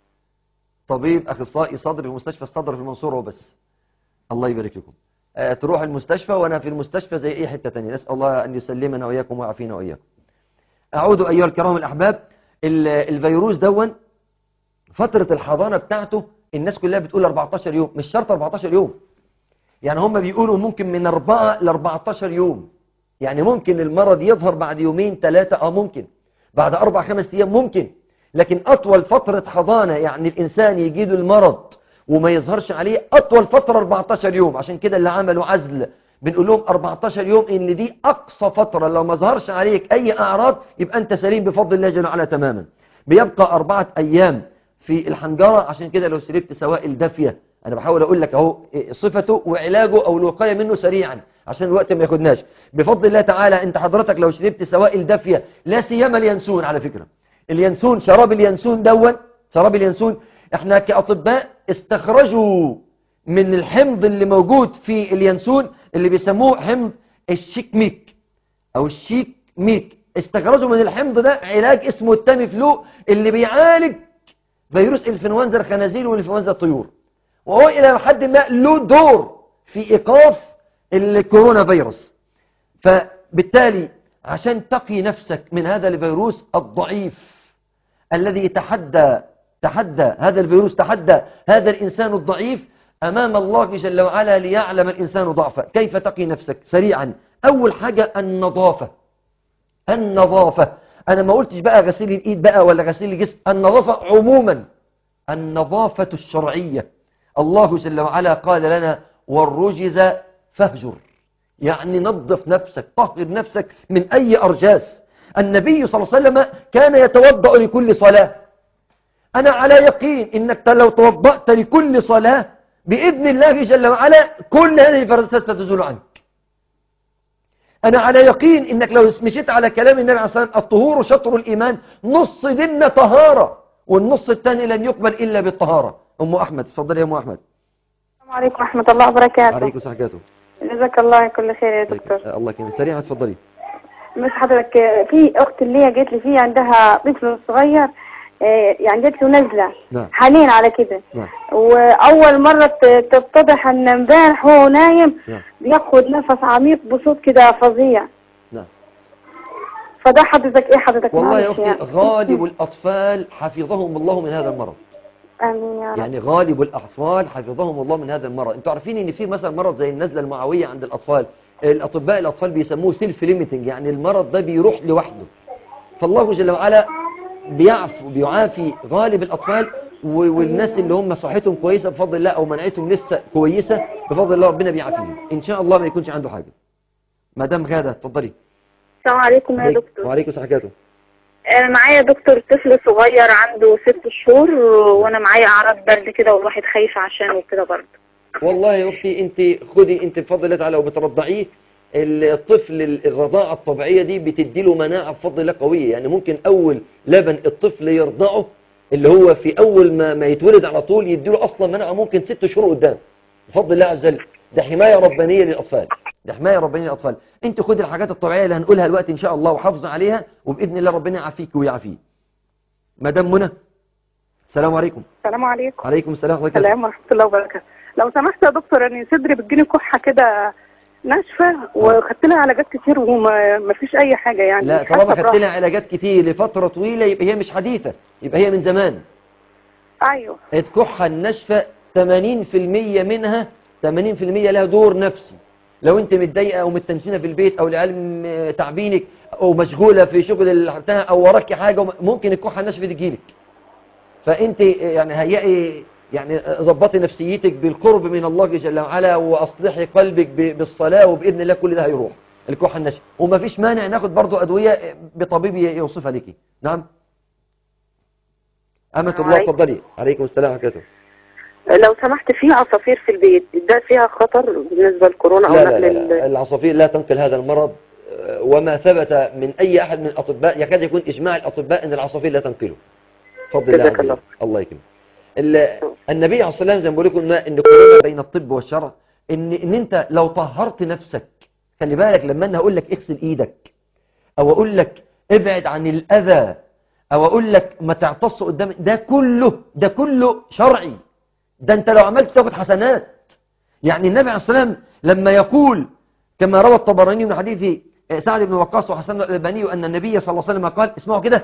طبيب أخصائي صدر في مستشفى الصدر في المنصورة وبس الله يبارك لكم آه، تروح المستشفى وأنا في المستشفى زي أي حتة تانية نسأل الله أن يسلمنا وإياكم ويعافينا وإياكم أعود أيها الكرام الأحباب ال- الفيروس دون فترة الحضانة بتاعته الناس كلها بتقول 14 يوم مش شرط 14 يوم يعني هم بيقولوا ممكن من 4 ل 14 يوم يعني ممكن المرض يظهر بعد يومين ثلاثة اه ممكن بعد أربع خمس أيام ممكن لكن أطول فترة حضانة يعني الإنسان يجيله المرض وما يظهرش عليه أطول فترة 14 يوم عشان كده اللي عملوا عزل بنقول لهم 14 يوم إن دي أقصى فترة لو ما ظهرش عليك أي أعراض يبقى أنت سليم بفضل الله جل وعلا تماما بيبقى أربعة أيام في الحنجرة عشان كده لو شربت سوائل دافية أنا بحاول أقول لك أهو إيه صفته وعلاجه أو الوقاية منه سريعا عشان الوقت ما ياخدناش بفضل الله تعالى أنت حضرتك لو شربت سوائل دافية لا سيما اليانسون على فكرة اليانسون شراب اليانسون دون شراب اليانسون احنا كأطباء استخرجوا من الحمض اللي موجود في اليانسون اللي بيسموه حمض الشيكميك او الشيك ميك استخرجوا من الحمض ده علاج اسمه التاميفلو اللي بيعالج فيروس انفلونزا الخنازير وانفلونزا الطيور وهو الى حد ما له دور في ايقاف الكورونا فيروس فبالتالي عشان تقي نفسك من هذا الفيروس الضعيف الذي تحدى تحدى هذا الفيروس تحدى هذا الإنسان الضعيف أمام الله جل وعلا ليعلم الإنسان ضعفه كيف تقي نفسك سريعا أول حاجة النظافة النظافة أنا ما قلتش بقى غسيل الإيد بقى ولا غسيل الجسم النظافة عموما النظافة الشرعية الله جل وعلا قال لنا والرجز فاهجر يعني نظف نفسك طهر نفسك من أي أرجاس النبي صلى الله عليه وسلم كان يتوضأ لكل صلاة أنا على يقين إنك لو توضأت لكل صلاة بإذن الله جل وعلا كل هذه الفرزات ستزول عنك أنا على يقين إنك لو مشيت على كلام النبي عليه الصلاة والسلام الطهور شطر الإيمان نص ديننا طهارة والنص الثاني لن يقبل إلا بالطهارة أم أحمد تفضل يا أم أحمد السلام عليكم ورحمة الله وبركاته عليكم وسحكاته جزاك الله كل خير يا دكتور الله يكرمك سريعا تفضلي مش حضرتك في أخت اللي هي جات لي فيه عندها طفل صغير آه، يعني جات له نزلة نعم حاليا على كده نعم وأول مرة ت- تتضح إن امبارح وهو نايم نعم بياخد نفس عميق بصوت كده فظيع نعم فده حضرتك إيه حضرتك والله يا معلش أختي يعني. غالب الأطفال حفظهم الله من هذا المرض آمين يا رب يعني غالب الأطفال حفظهم الله من هذا المرض انتوا عارفين ان في مثلا مرض زي النزلة المعوية عند الأطفال الأطباء الأطفال بيسموه سيلف ليميتنج يعني المرض ده بيروح لوحده فالله جل وعلا بيعفو بيعافي غالب الأطفال و- والناس اللي هم صحتهم كويسة بفضل الله أو مناعتهم لسه كويسة بفضل الله ربنا بيعافيهم إن شاء الله ما يكونش عنده حاجة مدام غادة اتفضلي السلام عليكم يا دكتور وعليكم السلام وبركاته أنا معايا دكتور طفل صغير عنده ست شهور وأنا معايا أعراض برد كده والواحد خايف عشانه وكده برضه والله يا اختي انت خدي انت بفضل الله تعالى وبترضعيه الطفل الرضاعة الطبيعية دي بتدي له مناعة بفضل الله قوية يعني ممكن اول لبن الطفل يرضعه اللي هو في اول ما, ما يتولد على طول يدي له اصلا مناعة ممكن ست شهور قدام بفضل الله عز وجل ده حماية ربانية للاطفال ده حماية ربانية للاطفال انت خدي الحاجات الطبيعية اللي هنقولها الوقت ان شاء الله وحافظ عليها وباذن الله ربنا يعافيك ويعافيه مدام منى السلام عليكم السلام عليكم عليكم السلام ورحمة الله السلام ورحمة الله وبركاته لو سمحت يا دكتور أنا صدري بتجيني كحة كده ناشفة وخدت لها علاجات كتير وما ما فيش أي حاجة يعني لا مش طالما حاسة خدت براحة. لها علاجات كتير لفترة طويلة يبقى هي مش حديثة يبقى هي من زمان أيوه الكحة الناشفة 80% منها 80% لها دور نفسي لو انت متضايقة او متنسينة في البيت او لعلم تعبينك او مشغولة في شغل ال- بتاع او وراكي حاجة وم- ممكن الكحة الناشفة دي تجيلك فانت يعني هيئي يعني ظبطي نفسيتك بالقرب من الله جل وعلا واصلحي قلبك ب- بالصلاة وباذن الله كل ده هيروح الكحة الناشفة ومفيش مانع ناخد برضو ادوية بطبيب يوصفها لك نعم أمة الله عليكم. اتفضلي عليكم السلام ورحمة الله لو سمحت في عصافير في البيت ده فيها خطر بالنسبة للكورونا أو لا لا نقل لا, ال- لا العصافير لا تنقل هذا المرض آه، وما ثبت من أي أحد من الأطباء يكاد يكون إجماع الأطباء أن العصافير لا تنقله فضل الله جزاك عز وجل. الله. الله يكرمك ال- النبي عليه الصلاة والسلام زي ما بقول لكم ما- ان كلنا بين الطب والشرع ان ان انت لو طهرت نفسك خلي بالك لما انا اقول لك اغسل ايدك او اقول لك ابعد عن الاذى او اقول لك ما تعتص قدام ده كله ده كله شرعي ده انت لو عملت تاخد حسنات يعني النبي عليه الصلاة والسلام لما يقول كما روى الطبراني من حديث سعد بن وقاص وحسن الألباني أن النبي صلى الله عليه وسلم قال اسمعوا كده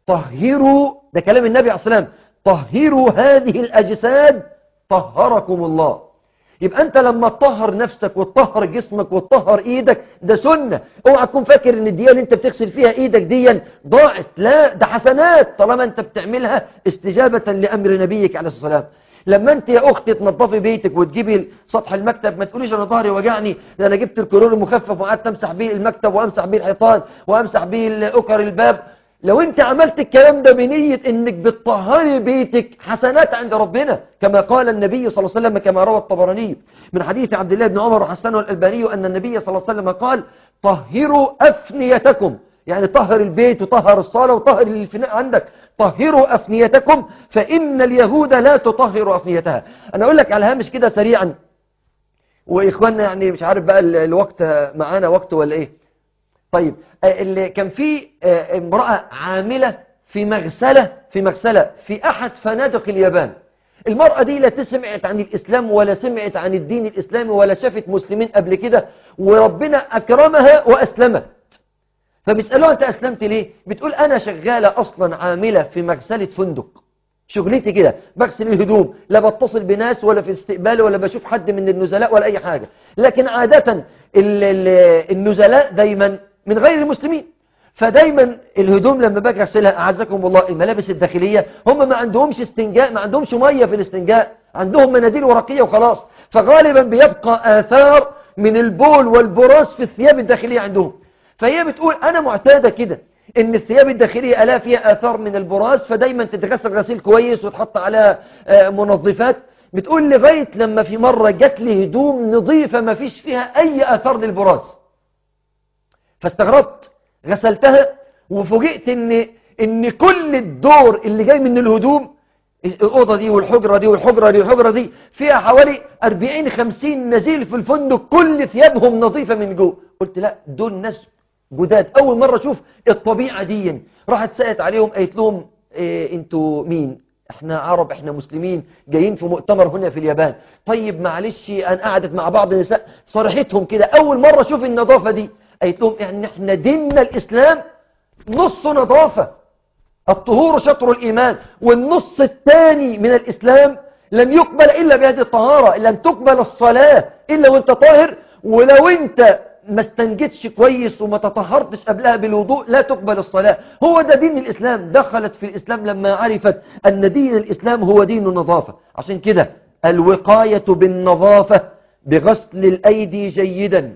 طهروا ده كلام النبي عليه الصلاة والسلام طهروا هذه الأجساد طهركم الله يبقى أنت لما تطهر نفسك وتطهر جسمك وتطهر إيدك ده سنة اوعى تكون فاكر ان الدقيقة اللي انت بتغسل فيها إيدك دي ضاعت لا ده حسنات طالما انت بتعملها استجابة لأمر نبيك عليه الصلاة والسلام لما انت يا اختي تنظفي بيتك وتجيبي سطح المكتب ما تقوليش انا ظهري وجعني ده انا جبت الكرور المخفف وقعدت امسح بيه المكتب وامسح بيه الحيطان وامسح بيه اكر الباب لو انت عملت الكلام ده بنية انك بتطهري بيتك حسنات عند ربنا كما قال النبي صلى الله عليه وسلم كما روى الطبراني من حديث عبد الله بن عمر وحسنه الألباني أن النبي صلى الله عليه وسلم قال طهروا أفنيتكم يعني طهر البيت وطهر الصالة وطهر الفناء عندك طهروا أفنيتكم فإن اليهود لا تطهر أفنيتها أنا أقول لك على هامش كده سريعا وإخواننا يعني مش عارف بقى ال- الوقت معانا وقت ولا إيه طيب آه، اللي كان في آه، امرأة عاملة في مغسلة في مغسلة في أحد فنادق اليابان المرأة دي لا سمعت عن الإسلام ولا سمعت عن الدين الإسلامي ولا شافت مسلمين قبل كده وربنا أكرمها وأسلمت فبيسألوها أنت أسلمت ليه بتقول أنا شغالة أصلا عاملة في مغسلة فندق شغلتي كده بغسل الهدوم لا بتصل بناس ولا في استقبال ولا بشوف حد من النزلاء ولا أي حاجة لكن عادة ال- ال- النزلاء دايما من غير المسلمين فدايما الهدوم لما باجي اغسلها اعزكم الله الملابس الداخليه هم ما عندهمش استنجاء ما عندهمش ميه في الاستنجاء عندهم مناديل ورقيه وخلاص فغالبا بيبقى اثار من البول والبراز في الثياب الداخليه عندهم فهي بتقول انا معتاده كده ان الثياب الداخليه الا فيها اثار من البراز فدايما تتغسل غسيل كويس وتحط عليها آه، منظفات بتقول لغايه لما في مره جات لي هدوم نظيفه ما فيش فيها اي اثار للبراز فاستغربت غسلتها وفوجئت ان ان كل الدور اللي جاي من الهدوم الاوضه دي والحجره دي والحجره دي والحجره دي فيها حوالي 40 50 نزيل في الفندق كل ثيابهم نظيفه من جوه قلت لا دول ناس جداد اول مره اشوف الطبيعه دي راحت سالت عليهم قالت لهم إيه انتوا مين احنا عرب احنا مسلمين جايين في مؤتمر هنا في اليابان طيب معلش انا قعدت مع بعض النساء صرحتهم كده اول مره اشوف النظافه دي قالت لهم يعني احنا ديننا الاسلام نص نظافه الطهور شطر الإيمان والنص الثاني من الإسلام لم يقبل إلا بهذه الطهارة لم تقبل الصلاة إلا وانت طاهر ولو انت ما استنجدش كويس وما تطهرتش قبلها بالوضوء لا تقبل الصلاة هو ده دين الإسلام دخلت في الإسلام لما عرفت أن دين الإسلام هو دين النظافة عشان كده الوقاية بالنظافة بغسل الأيدي جيدا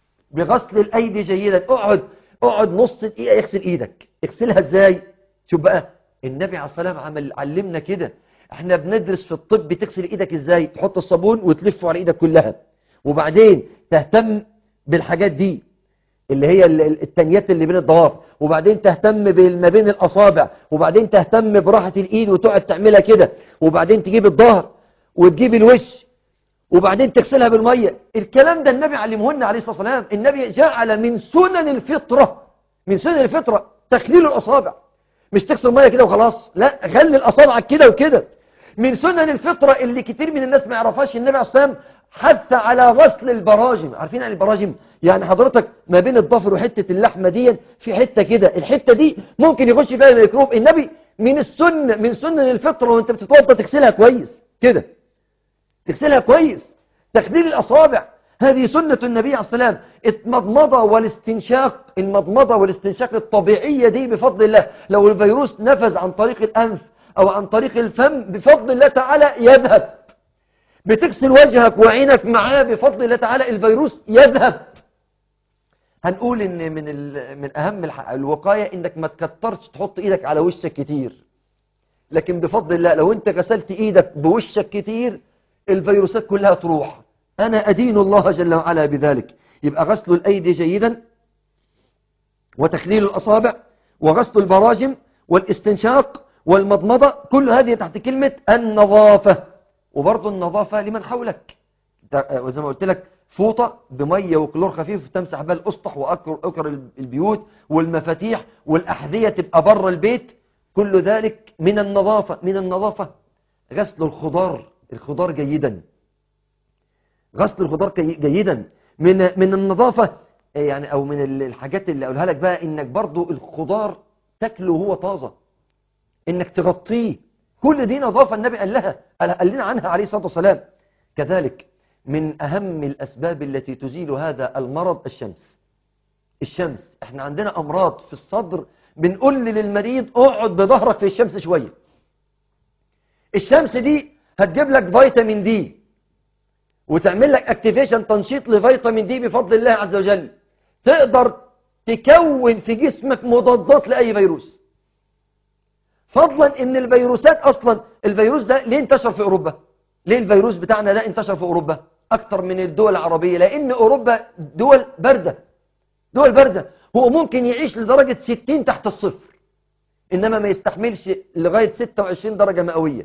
بغسل الأيدي جيدا اقعد اقعد نص دقيقة اغسل ايدك اغسلها ازاي شوف بقى النبي عليه الصلاة والسلام عمل علمنا كده احنا بندرس في الطب تغسل ايدك ازاي تحط الصابون وتلفه على ايدك كلها وبعدين تهتم بالحاجات دي اللي هي ال- ال- التنيات اللي بين الضوافر وبعدين تهتم بال- ما بين الاصابع وبعدين تهتم براحة الايد وتقعد تعملها كده وبعدين تجيب الظهر وتجيب الوش وبعدين تغسلها بالمية الكلام ده النبي علمه لنا عليه الصلاة والسلام النبي جعل من سنن الفطرة من سنن الفطرة تخليل الأصابع مش تغسل مية كده وخلاص لا خلي الأصابع كده وكده من سنن الفطرة اللي كتير من الناس ما يعرفهاش النبي عليه الصلاة والسلام حتى على غسل البراجم عارفين عن البراجم يعني حضرتك ما بين الضفر وحتة اللحمة دي في حتة كده الحتة دي ممكن يخش فيها الميكروب النبي من السنة من سنن الفطرة وانت بتتوضى تغسلها كويس كده تغسلها كويس تخليل الأصابع هذه سنة النبي عليه السلام المضمضة والاستنشاق المضمضة والاستنشاق الطبيعية دي بفضل الله لو الفيروس نفذ عن طريق الأنف أو عن طريق الفم بفضل الله تعالى يذهب بتغسل وجهك وعينك معاه بفضل الله تعالى الفيروس يذهب هنقول ان من ال- من اهم الح- الوقايه انك ما تكترش تحط ايدك على وشك كتير لكن بفضل الله لو انت غسلت ايدك بوشك كتير الفيروسات كلها تروح انا ادين الله جل وعلا بذلك يبقى غسل الايدي جيدا وتخليل الاصابع وغسل البراجم والاستنشاق والمضمضه كل هذه تحت كلمه النظافه وبرضه النظافه لمن حولك ده- وزي ما قلت لك فوطة بمية وكلور خفيف تمسح بها الأسطح وأكر البيوت والمفاتيح والأحذية تبقى بره البيت كل ذلك من النظافة من النظافة غسل الخضار الخضار جيدا غسل الخضار كي- جيدا من من النظافة يعني أو من ال- الحاجات اللي أقولها لك بقى إنك برضو الخضار تاكله وهو طازة إنك تغطيه كل دي نظافة النبي قال لها قال قال لنا عنها عليه الصلاة والسلام كذلك من أهم الأسباب التي تزيل هذا المرض الشمس الشمس احنا عندنا أمراض في الصدر بنقول للمريض اقعد بظهرك في الشمس شوية الشمس دي هتجيب لك فيتامين دي وتعمل لك اكتيفيشن تنشيط لفيتامين دي بفضل الله عز وجل تقدر تكون في جسمك مضادات لأي فيروس فضلا ان الفيروسات اصلا الفيروس ده ليه انتشر في اوروبا ليه الفيروس بتاعنا ده انتشر في اوروبا اكتر من الدول العربية لان اوروبا دول باردة دول باردة هو ممكن يعيش لدرجة 60 تحت الصفر انما ما يستحملش لغاية 26 درجة مئوية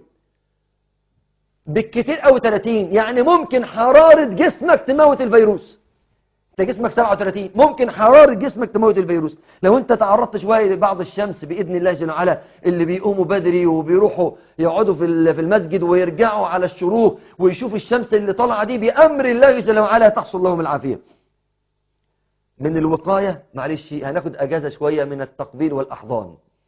بالكتير او 30 يعني ممكن حرارة جسمك تموت الفيروس انت جسمك 37 ممكن حرارة جسمك تموت الفيروس لو انت تعرضت شوية لبعض الشمس بإذن الله جل وعلا اللي بيقوموا بدري وبيروحوا يقعدوا في ال- في المسجد ويرجعوا على الشروق ويشوفوا الشمس اللي طالعة دي بأمر الله جل وعلا تحصل لهم العافية من الوقاية معلش هناخد أجازة شوية من التقبيل والأحضان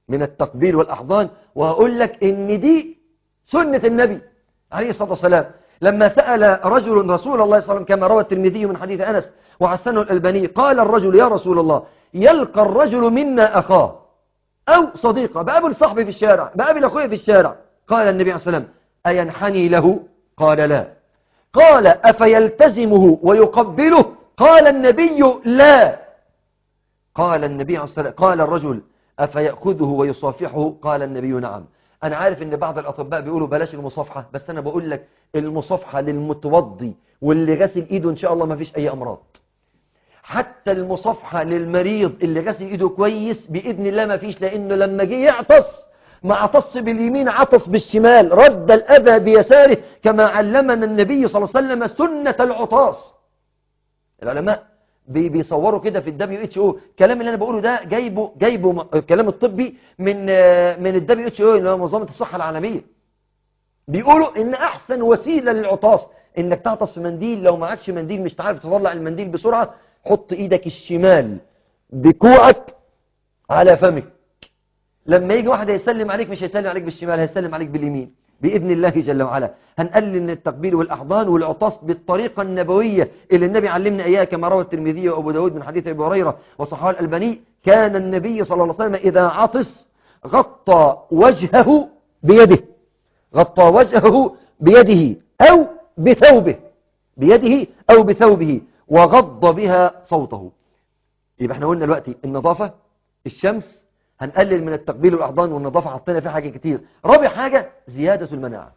من التقبيل والأحضان وهقول لك إن دي سنة النبي عليه الصلاة والسلام لما سأل رجل رسول الله صلى الله عليه وسلم كما روى الترمذي من حديث أنس وحسنه الألباني قال الرجل يا رسول الله يلقى الرجل منا أخاه أو صديقه بقابل صاحبي في الشارع بقابل أخوي في الشارع قال النبي عليه الصلاة والسلام أينحني له قال لا قال أفيلتزمه ويقبله قال النبي لا قال النبي عليه الصلاة والسلام قال الرجل أفيأخذه ويصافحه قال النبي نعم أنا عارف أن بعض الأطباء بيقولوا بلاش المصافحة بس أنا بقول لك المصافحة للمتوضي واللي غسل إيده إن شاء الله ما فيش أي أمراض حتى المصافحة للمريض اللي غسل إيده كويس بإذن الله ما فيش لأنه لما جه يعطس ما عطس باليمين عطس بالشمال رد الأذى بيساره كما علمنا النبي صلى الله عليه وسلم سنة العطاس العلماء بي- بيصوروا كده في الدبليو اتش او الكلام اللي انا بقوله ده جايبه جايبه م- الكلام الطبي من آه، من الدبليو اتش او اللي هو منظمه الصحه العالميه بيقولوا ان احسن وسيله للعطاس انك تعطس في منديل لو معكش منديل مش عارف تطلع المنديل بسرعه حط ايدك الشمال بكوعك على فمك لما يجي واحد يسلم عليك مش هيسلم عليك بالشمال هيسلم عليك باليمين بإذن الله جل وعلا هنقلل من التقبيل والأحضان والعطاس بالطريقة النبوية اللي النبي علمنا إياها كما روى الترمذي وأبو داود من حديث أبي هريرة وصححه الألباني كان النبي صلى الله عليه وسلم إذا عطس غطى وجهه بيده غطى وجهه بيده أو بثوبه بيده أو بثوبه وغض بها صوته يبقى احنا قلنا دلوقتي النظافة الشمس هنقلل من التقبيل والأحضان والنظافة حطينا فيها حاجة كتير رابع حاجة زيادة المناعة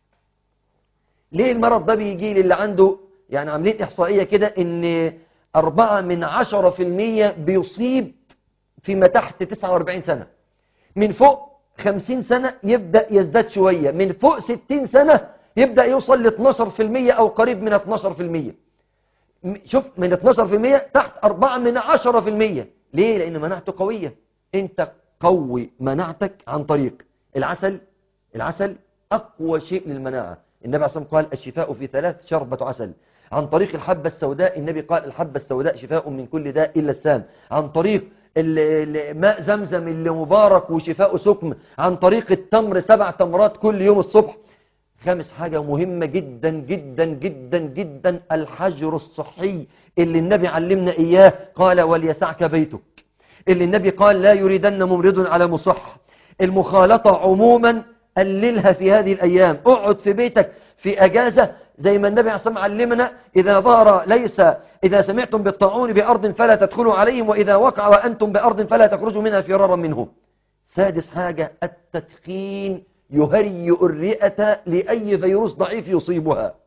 ليه المرض ده بيجي للي عنده يعني عاملين إحصائية كده إن أربعة من عشرة في المية بيصيب فيما تحت 49 سنة من فوق 50 سنة يبدأ يزداد شوية من فوق 60 سنة يبدأ يوصل ل 12% أو قريب من 12% م- شوف من 12% تحت 4 من 10% ليه؟ لأن مناعته قوية أنت قوي مناعتك عن طريق العسل العسل أقوى شيء للمناعة النبي عليه الصلاة والسلام قال الشفاء في ثلاث شربة عسل عن طريق الحبة السوداء النبي قال الحبة السوداء شفاء من كل داء إلا السام عن طريق ال- ال- ماء زمزم اللي مبارك وشفاء سكم عن طريق التمر سبع تمرات كل يوم الصبح خامس حاجة مهمة جدا جدا جدا جدا الحجر الصحي اللي النبي علمنا إياه قال وليسعك بيتك اللي النبي قال لا يريدن ممرض على مصح المخالطة عموما قللها في هذه الأيام اقعد في بيتك في أجازة زي ما النبي عليه الصلاة والسلام علمنا إذا ظهر ليس إذا سمعتم بالطاعون بأرض فلا تدخلوا عليهم وإذا وقع وأنتم بأرض فلا تخرجوا منها فرارا منه سادس حاجة التدخين يهيئ الرئة لأي فيروس ضعيف يصيبها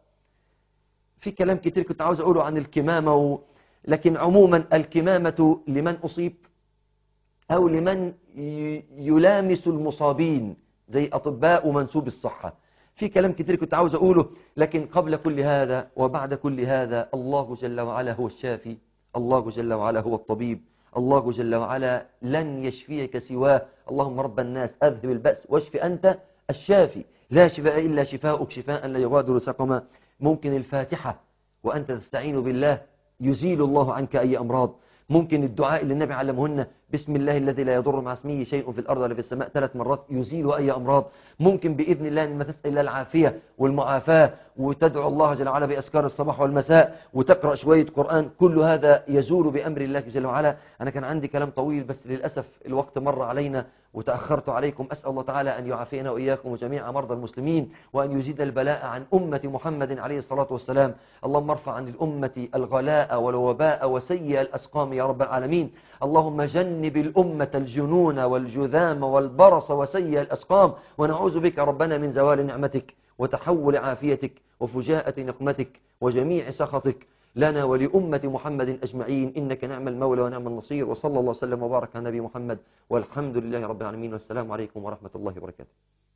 في كلام كتير كنت عاوز أقوله عن الكمامة و... لكن عموما الكمامة لمن أصيب أو لمن ي- يلامس المصابين زي أطباء ومنسوب الصحة في كلام كتير كنت عاوز أقوله لكن قبل كل هذا وبعد كل هذا الله جل وعلا هو الشافي الله جل وعلا هو الطبيب الله جل وعلا لن يشفيك سواه اللهم رب الناس أذهب البأس واشف أنت الشافي لا شفاء إلا شفاؤك شفاء لا يغادر سقما ممكن الفاتحة وأنت تستعين بالله يزيل الله عنك أي أمراض ممكن الدعاء اللي النبي علمهن بسم الله الذي لا يضر مع اسمه شيء في الأرض ولا في السماء ثلاث مرات يزيل أي أمراض ممكن بإذن الله لما تسأل الله العافية والمعافاة وتدعو الله جل وعلا بأذكار الصباح والمساء وتقرأ شوية قرآن كل هذا يزول بأمر الله جل وعلا أنا كان عندي كلام طويل بس للأسف الوقت مر علينا وتأخرت عليكم أسأل الله تعالى أن يعافينا وإياكم وجميع مرضى المسلمين وأن يزيد البلاء عن أمة محمد عليه الصلاة والسلام اللهم ارفع عن الأمة الغلاء والوباء وسيء الأسقام يا رب العالمين اللهم جنب الأمة الجنون والجذام والبرص وسيء الأسقام ونعوذ بك ربنا من زوال نعمتك وتحول عافيتك وفجاءة نقمتك وجميع سخطك لنا ولأمة محمد أجمعين إنك نعم المولى ونعم النصير وصلى الله وسلم وبارك على نبي محمد والحمد لله رب العالمين والسلام عليكم ورحمة الله وبركاته